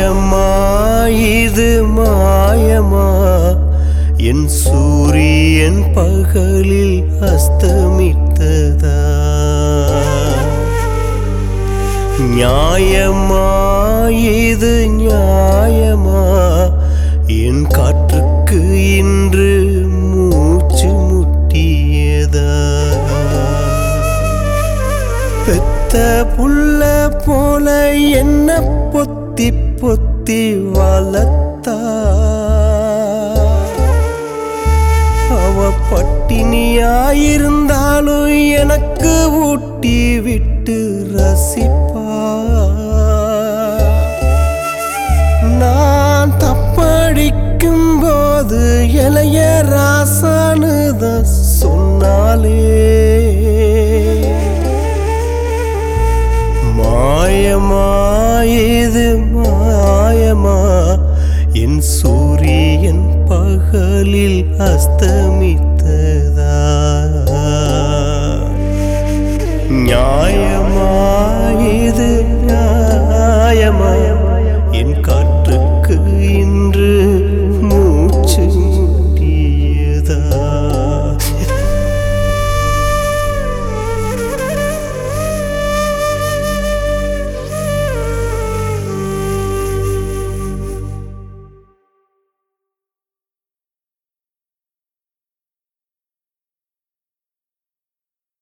நியாயமா இது மாயமா என் சூரியன் பகலில் அஸ்தமித்ததா நியாயமா இது நியாயமா என் காற்றுக்கு இன்று மூச்சு முட்டியதா பெத்த புள்ள போல என்ன பொத்தி பொத்தி வளர்த்தா அவ பட்டினியாயிருந்தாலும் எனக்கு ஊட்டி விட்டு ரசிப்பா நான் தப்படிக்கும் போது இளைய ராசானுத சொன்னாலே மாயமா இது மாயமா என் சூரியன் பகலில் அஸ்தமித்ததா நியாயமா